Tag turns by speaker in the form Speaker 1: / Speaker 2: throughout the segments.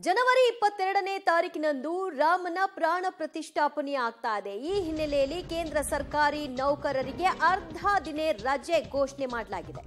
Speaker 1: ಜನವರಿ ಇಪ್ಪತ್ತೆರಡನೇ ತಾರೀಕಿನಂದು ರಾಮನ ಪ್ರಾಣ ಪ್ರತಿಷ್ಠಾಪನೆ ಆಗ್ತಾ ಇದೆ ಈ ಹಿನ್ನೆಲೆಯಲ್ಲಿ ಕೇಂದ್ರ ಸರ್ಕಾರಿ ನೌಕರರಿಗೆ ಅರ್ಧ ದಿನ ರಜೆ ಘೋಷಣೆ ಮಾಡಲಾಗಿದೆ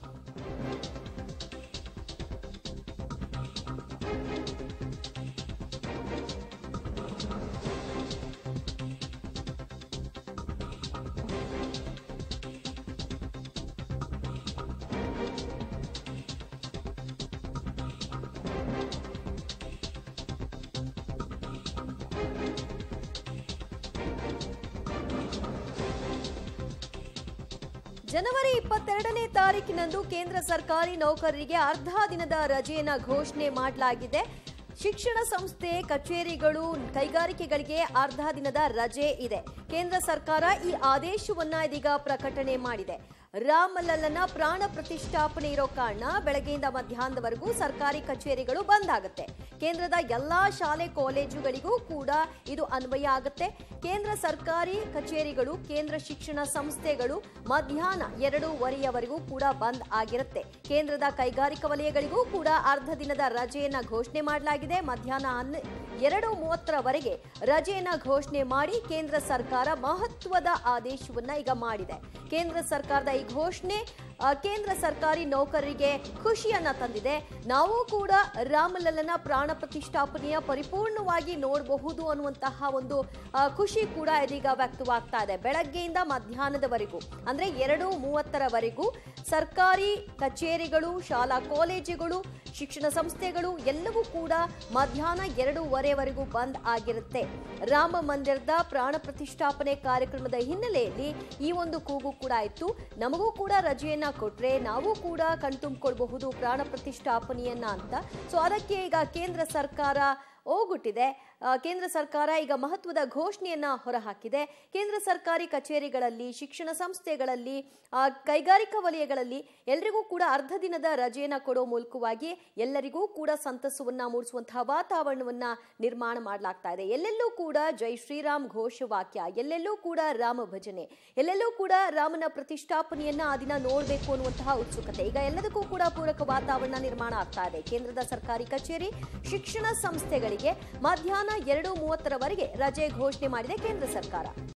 Speaker 1: ಜನವರಿ ಇಪ್ಪತ್ತೆರಡನೇ ತಾರೀಕಿನಂದು ಕೇಂದ್ರ ಸರ್ಕಾರಿ ನೌಕರರಿಗೆ ಅರ್ಧ ದಿನದ ರಜೆಯನ್ನ ಘೋಷಣೆ ಮಾಡಲಾಗಿದೆ ಶಿಕ್ಷಣ ಸಂಸ್ಥೆ ಕಚೇರಿಗಳು ಕೈಗಾರಿಕೆಗಳಿಗೆ ಅರ್ಧ ದಿನದ ರಜೆ ಇದೆ ಕೇಂದ್ರ ಸರ್ಕಾರ ಈ ಆದೇಶವನ್ನ ಇದೀಗ ಪ್ರಕಟಣೆ ಮಾಡಿದೆ ರಾಮಲಲ್ಲನ ಪ್ರಾಣ ಪ್ರತಿಷ್ಠಾಪನೆ ಇರೋ ಕಾರಣ ಬೆಳಗ್ಗೆಯಿಂದ ಮಧ್ಯಾಹ್ನದವರೆಗೂ ಸರ್ಕಾರಿ ಕಚೇರಿಗಳು ಬಂದ್ ಆಗುತ್ತೆ ಕೇಂದ್ರದ ಎಲ್ಲಾ ಶಾಲೆ ಕಾಲೇಜುಗಳಿಗೂ ಕೂಡ ಇದು ಅನ್ವಯ ಆಗುತ್ತೆ ಕೇಂದ್ರ ಸರ್ಕಾರಿ ಕಚೇರಿಗಳು ಕೇಂದ್ರ ಶಿಕ್ಷಣ ಸಂಸ್ಥೆಗಳು ಮಧ್ಯಾಹ್ನ ಎರಡೂವರೆಯವರೆಗೂ ಕೂಡ ಬಂದ್ ಆಗಿರುತ್ತೆ ಕೇಂದ್ರದ ಕೈಗಾರಿಕಾ ವಲಯಗಳಿಗೂ ಕೂಡ ಅರ್ಧ ದಿನದ ರಜೆಯನ್ನ ಘೋಷಣೆ ಮಾಡಲಾಗಿದೆ ಮಧ್ಯಾಹ್ನ ಹನ್ನ ಎರಡು ಮೂವತ್ತರವರೆಗೆ ರಜೆಯನ್ನ ಘೋಷಣೆ ಮಾಡಿ ಕೇಂದ್ರ ಸರ್ಕಾರ ಮಹತ್ವದ ಆದೇಶವನ್ನ ಈಗ ಮಾಡಿದೆ ಕೇಂದ್ರ ಸರ್ಕಾರದ ಈ ಘೋಷಣೆ ಆ, ಕೇಂದ್ರ ಸರ್ಕಾರಿ ನೌಕರರಿಗೆ ಖುಷಿಯನ್ನ ತಂದಿದೆ ನಾವು ಕೂಡ ರಾಮಲಲ್ಲನ ಪ್ರಾಣ ಪ್ರತಿಷ್ಠಾಪನೆಯ ಪರಿಪೂರ್ಣವಾಗಿ ನೋಡಬಹುದು ಅನ್ನುವಂತಹ ಒಂದು ಆ, ಖುಷಿ ಕೂಡ ಇದೀಗ ವ್ಯಕ್ತವಾಗ್ತಾ ಇದೆ ಬೆಳಗ್ಗೆಯಿಂದ ಮಧ್ಯಾಹ್ನದವರೆಗೂ ಅಂದ್ರೆ ಎರಡು ಮೂವತ್ತರವರೆಗೂ ಸರ್ಕಾರಿ ಕಚೇರಿಗಳು ಶಾಲಾ ಕಾಲೇಜುಗಳು ಶಿಕ್ಷಣ ಸಂಸ್ಥೆಗಳು ಎಲ್ಲವೂ ಕೂಡ ಮಧ್ಯಾಹ್ನ ಎರಡೂವರೆವರೆಗೂ ಬಂದ್ ಆಗಿರುತ್ತೆ ರಾಮ ಮಂದಿರದ ಪ್ರಾಣ ಪ್ರತಿಷ್ಠಾಪನೆ ಕಾರ್ಯಕ್ರಮದ ಹಿನ್ನೆಲೆಯಲ್ಲಿ ಈ ಒಂದು ಕೂಗು ಕೂಡ ಇತ್ತು ನಮಗೂ ಕೂಡ ರಜೆಯನ್ನ ಕೊಟ್ರೆ ನಾವು ಕೂಡ ಕಣ್ತುಂಬಿಕೊಳ್ಬಹುದು ಪ್ರಾಣ ಪ್ರತಿಷ್ಠಾಪನೆಯನ್ನ ಅಂತ ಸೊ ಅದಕ್ಕೆ ಈಗ ಕೇಂದ್ರ ಸರ್ಕಾರ ಓಗುಟ್ಟಿದೆ ಆ, ಕೇಂದ್ರ ಸರ್ಕಾರ ಈಗ ಮಹತ್ವದ ಘೋಷಣೆಯನ್ನ ಹೊರಹಾಕಿದೆ ಕೇಂದ್ರ ಸರ್ಕಾರಿ ಕಚೇರಿಗಳಲ್ಲಿ ಶಿಕ್ಷಣ ಸಂಸ್ಥೆಗಳಲ್ಲಿ ಆ, ಕೈಗಾರಿಕಾ ವಲಯಗಳಲ್ಲಿ ಎಲ್ಲರಿಗೂ ಕೂಡ ಅರ್ಧ ದಿನದ ರಜೆಯನ್ನ ಕೊಡೋ ಮೂಲಕವಾಗಿ ಎಲ್ಲರಿಗೂ ಕೂಡ ಸಂತಸವನ್ನ ಮೂಡಿಸುವಂತಹ ವಾತಾವರಣವನ್ನ ನಿರ್ಮಾಣ ಮಾಡಲಾಗ್ತಾ ಇದೆ ಎಲ್ಲೆಲ್ಲೂ ಕೂಡ ಜೈ ಶ್ರೀರಾಮ್ ಘೋಷವಾಕ್ಯ ಎಲ್ಲೆಲ್ಲೂ ಕೂಡ ರಾಮ ಭಜನೆ ಎಲ್ಲೆಲ್ಲೂ ಕೂಡ ರಾಮನ ಪ್ರತಿಷ್ಠಾಪನೆಯನ್ನ ಆ ದಿನ ನೋಡಬೇಕು ಅನ್ನುವಂತಹ ಉತ್ಸುಕತೆ ಈಗ ಎಲ್ಲದಕ್ಕೂ ಕೂಡ ಪೂರಕ ವಾತಾವರಣ ನಿರ್ಮಾಣ ಆಗ್ತಾ ಇದೆ ಕೇಂದ್ರದ ಸರ್ಕಾರಿ ಕಚೇರಿ ಶಿಕ್ಷಣ ಸಂಸ್ಥೆಗಳಿಗೆ ಮಧ್ಯಾಹ್ನ ಎರಡು ಮೂವತ್ತರವರೆಗೆ ರಜೆ ಘೋಷಣೆ ಮಾಡಿದೆ ಕೇಂದ್ರ ಸರ್ಕಾರ